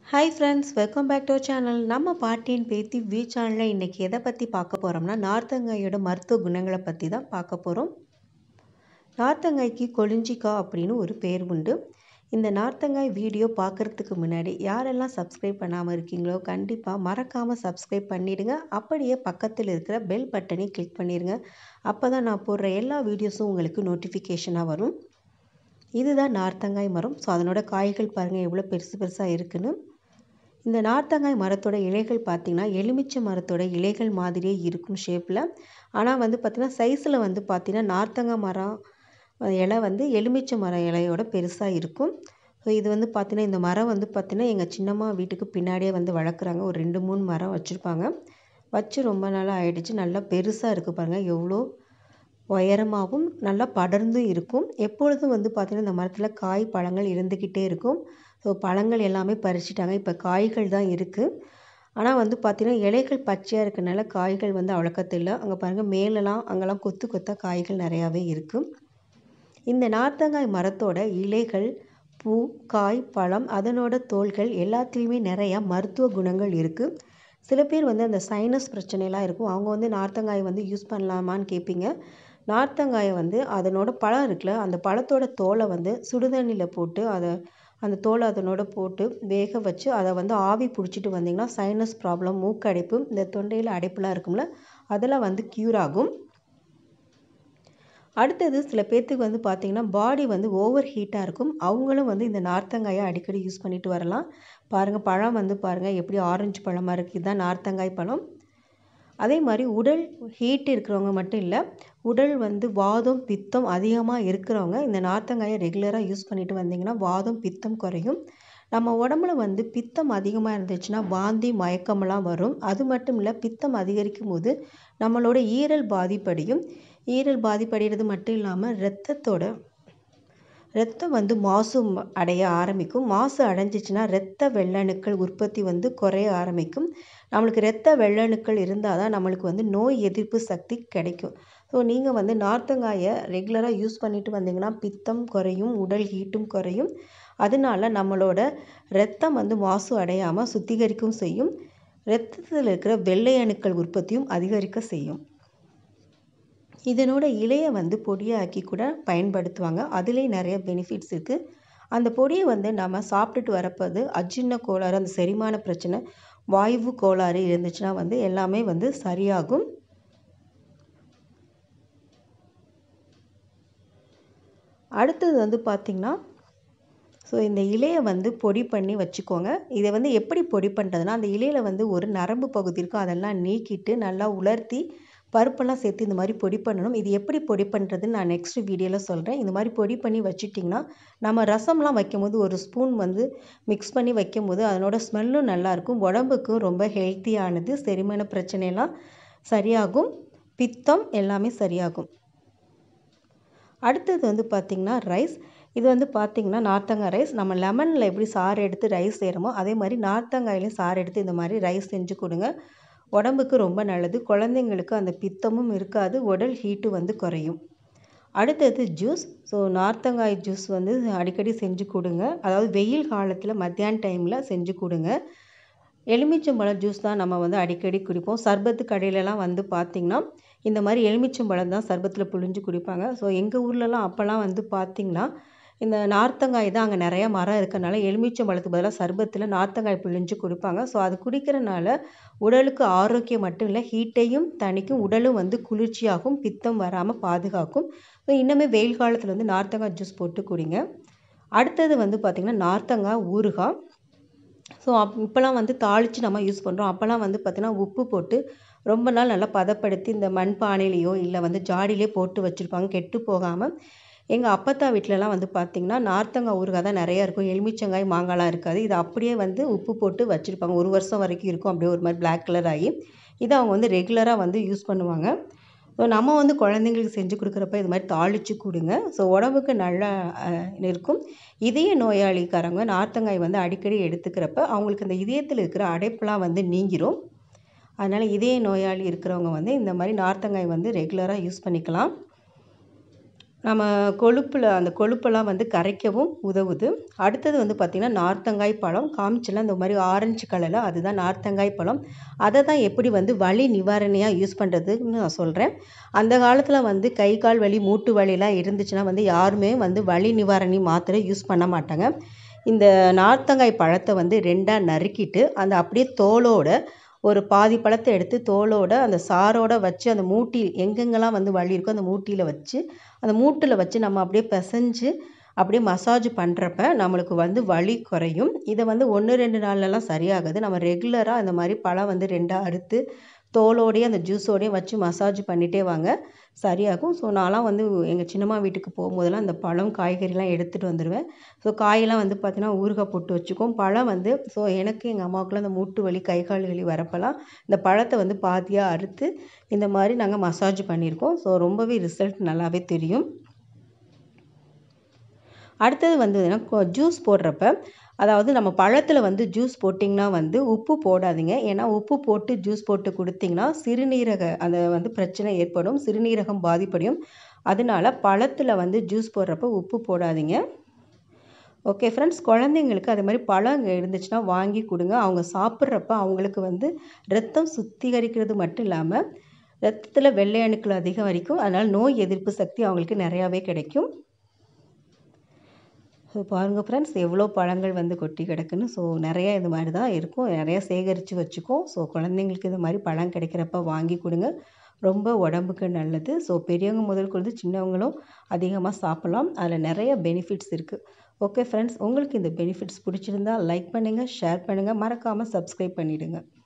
hi friends welcome back to channel நம்ம பாட்டியின் பேத்தி வி சேனலில் இன்றைக்கி எதை பற்றி பார்க்க போகிறோம்னா நார்த்தங்காயோட மருத்துவ குணங்களை பற்றி தான் பார்க்க போகிறோம் நார்த்தங்காய்க்கு கொளிஞ்சிக்காய் அப்படின்னு ஒரு பேர் உண்டு இந்த நார்த்தங்காய் வீடியோ பார்க்குறதுக்கு முன்னாடி யாரெல்லாம் சப்ஸ்கிரைப் பண்ணாமல் இருக்கீங்களோ கண்டிப்பாக மறக்காமல் சப்ஸ்கிரைப் பண்ணிவிடுங்க அப்படியே பக்கத்தில் இருக்கிற பெல் பட்டனை கிளிக் பண்ணிடுங்க அப்போ தான் நான் போடுற எல்லா வீடியோஸும் உங்களுக்கு நோட்டிஃபிகேஷனாக வரும் இதுதான் நார்த்தங்காய் மரம் ஸோ அதனோட காய்கள் பாருங்கள் எவ்வளோ பெருசு பெருசாக இருக்குன்னு இந்த நார்த்தங்காய் மரத்தோட இலைகள் பார்த்திங்கன்னா எலுமிச்சை மரத்தோட இலைகள் மாதிரியே இருக்கும் ஷேப்பில் ஆனால் வந்து பார்த்திங்கன்னா சைஸில் வந்து பார்த்திங்கன்னா நார்த்தங்காய் மரம் இலை வந்து எலுமிச்சை மரம் இலையோட பெருசாக இருக்கும் ஸோ இது வந்து பார்த்திங்கன்னா இந்த மரம் வந்து பார்த்திங்கன்னா எங்கள் சின்னம்மா வீட்டுக்கு பின்னாடியே வந்து வளர்க்குறாங்க ஒரு ரெண்டு மூணு மரம் வச்சுருப்பாங்க வச்சு ரொம்ப நாளாக ஆயிடுச்சு நல்லா பெருசாக இருக்குது பாருங்கள் எவ்வளோ உயரமாகவும் நல்லா படர்ந்தும் இருக்கும் எப்பொழுதும் வந்து பார்த்திங்கன்னா இந்த மரத்தில் காய் பழங்கள் இருந்துக்கிட்டே இருக்கும் ஸோ பழங்கள் எல்லாமே பறிச்சிட்டாங்க இப்போ காய்கள் தான் இருக்குது ஆனால் வந்து பார்த்திங்கன்னா இலைகள் பச்சையாக இருக்கனால காய்கள் வந்து அவ்வளோக்கத்து இல்லை அங்கே பாருங்கள் மேலெலாம் அங்கெல்லாம் கொத்து கொத்தாக காய்கள் நிறையாவே இருக்குது இந்த நார்த்தங்காய் மரத்தோட இலைகள் பூ காய் பழம் அதனோட தோள்கள் எல்லாத்துலேயுமே நிறையா மருத்துவ குணங்கள் இருக்குது சில பேர் வந்து அந்த சைனஸ் பிரச்சனைலாம் இருக்கும் அவங்க வந்து நார்த்தங்காய் வந்து யூஸ் பண்ணலாமான்னு கேட்பீங்க நார்த்தங்காயை வந்து அதனோட பழம் இருக்குல்ல அந்த பழத்தோட தோலை வந்து சுடுதண்ணியில் போட்டு அதை அந்த தோலை அதனோட போட்டு வேக வச்சு அதை வந்து ஆவி பிடிச்சிட்டு வந்திங்கன்னா சைனஸ் ப்ராப்ளம் மூக்கடைப்பு இந்த தொண்டையில் அடைப்புலாம் இருக்கும்ல அதெல்லாம் வந்து க்யூர் ஆகும் அடுத்தது சில பேர்த்துக்கு வந்து பார்த்திங்கன்னா பாடி வந்து ஓவர் ஹீட்டாக இருக்கும் அவங்களும் வந்து இந்த நார்த்தங்காயை அடிக்கடி யூஸ் பண்ணிட்டு வரலாம் பாருங்கள் பழம் வந்து பாருங்கள் எப்படி ஆரஞ்சு பழமாக இருக்குது இதுதான் நார்த்தங்காய் பழம் அதே மாதிரி உடல் ஹீட் இருக்கிறவங்க மட்டும் இல்லை உடல் வந்து வாதம் பித்தம் அதிகமாக இருக்கிறவங்க இந்த நார்த்தங்காயை ரெகுலராக யூஸ் பண்ணிட்டு வந்தீங்கன்னா வாதம் பித்தம் குறையும் நம்ம உடம்புல வந்து பித்தம் அதிகமாக இருந்துச்சுன்னா வாந்தி மயக்கமெல்லாம் வரும் அது மட்டும் இல்லை பித்தம் அதிகரிக்கும் போது நம்மளோட ஈரல் பாதிப்படையும் ஈரல் பாதிப்படைகிறது மட்டும் இல்லாமல் இரத்தத்தோட ரத்தம் வந்து மாசு அடைய ஆரம்பிக்கும் மாசு அடைஞ்சிச்சின்னா இரத்த வெள்ளணுக்கள் உற்பத்தி வந்து குறைய ஆரம்பிக்கும் நம்மளுக்கு இரத்த வெள்ளணுக்கள் இருந்தால் தான் நம்மளுக்கு வந்து நோய் எதிர்ப்பு சக்தி கிடைக்கும் ஸோ நீங்கள் வந்து நார்த்தங்காயை ரெகுலராக யூஸ் பண்ணிட்டு வந்தீங்கன்னா பித்தம் குறையும் உடல் ஹீட்டும் குறையும் அதனால நம்மளோட ரத்தம் வந்து மாசு அடையாமல் சுத்திகரிக்கவும் செய்யும் இரத்தத்தில் இருக்கிற வெள்ளை அணுக்கள் உற்பத்தியும் அதிகரிக்க செய்யும் இதனோட இலையை வந்து பொடியாக்கி கூட பயன்படுத்துவாங்க அதுலேயே நிறைய பெனிஃபிட்ஸ் இருக்குது அந்த பொடியை வந்து நம்ம சாப்பிட்டுட்டு வரப்போது அஜின்ன கோளாறு அந்த செரிமான பிரச்சனை வாய்வு கோளாறு இருந்துச்சுன்னா வந்து எல்லாமே வந்து சரியாகும் அடுத்தது வந்து பார்த்திங்கன்னா ஸோ இந்த இலையை வந்து பொடி பண்ணி வச்சுக்கோங்க இதை வந்து எப்படி பொடி பண்ணுறதுனா அந்த இலையில் வந்து ஒரு நரம்பு பகுதி இருக்கும் அதெல்லாம் நீக்கிட்டு நல்லா உலர்த்தி பருப்பெல்லாம் சேர்த்து இந்த மாதிரி பொடி பண்ணணும் இது எப்படி பொடி பண்ணுறதுன்னு நான் நெக்ஸ்ட் வீடியோவில் சொல்கிறேன் இந்த மாதிரி பொடி பண்ணி வச்சுட்டிங்கன்னா நம்ம ரசம்லாம் வைக்கும்போது ஒரு ஸ்பூன் வந்து மிக்ஸ் பண்ணி வைக்கும்போது அதனோட ஸ்மெல்லும் நல்லாயிருக்கும் உடம்புக்கும் ரொம்ப ஹெல்த்தியானது செரிமான பிரச்சனையெல்லாம் சரியாகும் பித்தம் எல்லாமே சரியாகும் அடுத்தது வந்து பார்த்திங்கன்னா ரைஸ் இது வந்து பார்த்திங்கன்னா நார்த்தங்காய் ரைஸ் நம்ம லெமனில் எப்படி சாறு எடுத்து ரைஸ் செய்கிறோமோ அதே மாதிரி நார்த்தங்காயிலையும் சாறு எடுத்து இந்த மாதிரி ரைஸ் செஞ்சு கொடுங்க உடம்புக்கு ரொம்ப நல்லது குழந்தைங்களுக்கு அந்த பித்தமும் இருக்காது உடல் ஹீட்டு வந்து குறையும் அடுத்தது ஜூஸ் ஸோ நார்த்தங்காய் ஜூஸ் வந்து அடிக்கடி செஞ்சு கொடுங்க அதாவது வெயில் காலத்தில் மத்தியான டைமில் செஞ்சு கொடுங்க எலுமிச்சம்பழம் ஜூஸ் தான் நம்ம வந்து அடிக்கடி குடிப்போம் சர்பத்து கடையிலலாம் வந்து பார்த்திங்கன்னா இந்த மாதிரி எலுமிச்சம்பழம் தான் சர்பத்தில் புழிஞ்சு குடிப்பாங்க ஸோ எங்கள் ஊர்லலாம் அப்போல்லாம் வந்து பார்த்திங்கன்னா இந்த நார்த்தங்காய் தான் அங்கே நிறையா மரம் இருக்கனால எலுமிச்சம்பழத்துக்கு பதிலாக சர்பத்தில் நார்த்தங்காய் பிழிஞ்சு கொடுப்பாங்க ஸோ அது குடிக்கிறனால உடலுக்கு ஆரோக்கியம் மட்டும் இல்லை ஹீட்டையும் தணிக்கும் உடலும் வந்து குளிர்ச்சியாகும் பித்தம் வராமல் பாதுகாக்கும் ஸோ இன்னுமே வெயில் காலத்தில் வந்து நார்த்தங்காய் ஜூஸ் போட்டு குடிங்க அடுத்தது வந்து பார்த்திங்கன்னா நார்த்தங்காய் ஊறுகாய் ஸோ அப் இப்போலாம் வந்து தாளித்து நம்ம யூஸ் பண்ணுறோம் அப்போல்லாம் வந்து பார்த்திங்கன்னா உப்பு போட்டு ரொம்ப நாள் நல்லா பதப்படுத்தி இந்த மண் பானையிலையோ இல்லை வந்து ஜாடியிலே போட்டு வச்சுருப்பாங்க கெட்டு போகாமல் எங்கள் அப்பத்தா வீட்டிலலாம் வந்து பார்த்திங்கன்னா நார்த்தங்காய் ஊறுகாய் தான் நிறையா இருக்கும் எலுமிச்சங்காய் மாங்காய்லாம் இருக்காது இது அப்படியே வந்து உப்பு போட்டு வச்சுருப்பாங்க ஒரு வருஷம் வரைக்கும் இருக்கும் அப்படியே ஒரு மாதிரி பிளாக் கலர் ஆகி இதை அவங்க வந்து ரெகுலராக வந்து யூஸ் பண்ணுவாங்க ஸோ நம்ம வந்து குழந்தைங்களுக்கு செஞ்சு கொடுக்குறப்ப இது மாதிரி தாளித்து கொடுங்க ஸோ உடம்புக்கு நல்லா இருக்கும் இதய நோயாளிக்காரங்க நார்த்தங்காய் வந்து அடிக்கடி எடுத்துக்கிறப்ப அவங்களுக்கு இந்த இதயத்தில் இருக்கிற அடைப்புலாம் வந்து நீங்கிரும் அதனால் இதய நோயாளி இருக்கிறவங்க வந்து இந்த மாதிரி நார்த்தங்காய் வந்து ரெகுலராக யூஸ் பண்ணிக்கலாம் நம்ம கொழுப்பில் அந்த கொழுப்பெல்லாம் வந்து கரைக்கவும் உதவுது அடுத்தது வந்து பார்த்திங்கன்னா நார்த்தங்காய் பழம் காமிச்சல இந்த மாதிரி ஆரஞ்சு கலரில் அதுதான் நார்த்தங்காய் பழம் அதை தான் எப்படி வந்து வலி நிவாரணியாக யூஸ் பண்ணுறதுன்னு நான் சொல்கிறேன் அந்த காலத்தில் வந்து கை கால் வலி மூட்டு வலிலாம் இருந்துச்சுன்னா வந்து யாருமே வந்து வலி நிவாரணி மாத்திரை யூஸ் பண்ண மாட்டாங்க இந்த நார்த்தங்காய் பழத்தை வந்து ரெண்டாக நறுக்கிட்டு அந்த அப்படியே தோலோட ஒரு பாதி பழத்தை எடுத்து தோலோட அந்த சாரோட வச்சு அந்த மூட்டி எங்கெங்கெல்லாம் வந்து வலி இருக்கோ அந்த மூட்டியில் வச்சு அந்த மூட்டில் வச்சு நம்ம அப்படியே பிசைஞ்சு அப்படியே மசாஜ் பண்ணுறப்ப நம்மளுக்கு வந்து வலி குறையும் இதை வந்து ஒன்று ரெண்டு நாள்லலாம் சரியாகுது நம்ம ரெகுலராக இந்த மாதிரி பழம் வந்து ரெண்டாக அறுத்து தோலோடையே அந்த ஜூஸோடையும் வச்சு மசாஜ் பண்ணிகிட்டே வாங்க சரியாகும் ஸோ நான்லாம் வந்து எங்கள் சின்னம்மா வீட்டுக்கு போகும்போதெல்லாம் அந்த பழம் காய்கறிலாம் எடுத்துகிட்டு வந்துடுவேன் ஸோ காயெல்லாம் வந்து பார்த்திங்கன்னா ஊறுகாய் போட்டு வச்சுக்கும் பழம் வந்து ஸோ எனக்கு எங்கள் அம்மாவுக்குலாம் அந்த மூட்டு வலி கை கால் வலி வரப்பெல்லாம் இந்த பழத்தை வந்து பாதியாக அறுத்து இந்த மாதிரி நாங்கள் மசாஜ் பண்ணியிருக்கோம் ஸோ ரொம்பவே ரிசல்ட் நல்லாவே தெரியும் அடுத்தது வந்து ஜூஸ் போடுறப்ப அதாவது நம்ம பழத்தில் வந்து ஜூஸ் போட்டிங்கன்னா வந்து உப்பு போடாதீங்க ஏன்னா உப்பு போட்டு ஜூஸ் போட்டு கொடுத்திங்கன்னா சிறுநீரக அந்த வந்து பிரச்சனை ஏற்படும் சிறுநீரகம் பாதிப்படையும் அதனால பழத்தில் வந்து ஜூஸ் போடுறப்ப உப்பு போடாதீங்க ஓகே ஃப்ரெண்ட்ஸ் குழந்தைங்களுக்கு அது மாதிரி பழம் இருந்துச்சுன்னா வாங்கி கொடுங்க அவங்க சாப்பிட்றப்ப அவங்களுக்கு வந்து ரத்தம் சுத்திகரிக்கிறது மட்டும் இல்லாமல் ரத்தத்தில் வெள்ளை அணுக்கள் அதிகம் வரைக்கும் அதனால் நோய் எதிர்ப்பு சக்தி அவங்களுக்கு நிறையாவே கிடைக்கும் ஸோ பாருங்கள் ஃப்ரெண்ட்ஸ் எவ்வளோ பழங்கள் வந்து கொட்டி கிடக்குன்னு ஸோ நிறைய இது மாதிரி தான் இருக்கும் நிறைய சேகரித்து வச்சுக்கோம் ஸோ குழந்தைங்களுக்கு இது மாதிரி பழம் கிடைக்கிறப்ப வாங்கி கொடுங்க ரொம்ப உடம்புக்கு நல்லது ஸோ பெரியவங்க முதல் கொண்டு சின்னவங்களும் அதிகமாக சாப்பிட்லாம் அதில் நிறைய பெனிஃபிட்ஸ் இருக்குது ஓகே ஃப்ரெண்ட்ஸ் உங்களுக்கு இந்த பெனிஃபிட்ஸ் பிடிச்சிருந்தா லைக் பண்ணுங்கள் ஷேர் பண்ணுங்கள் மறக்காமல் சப்ஸ்கிரைப் பண்ணிவிடுங்க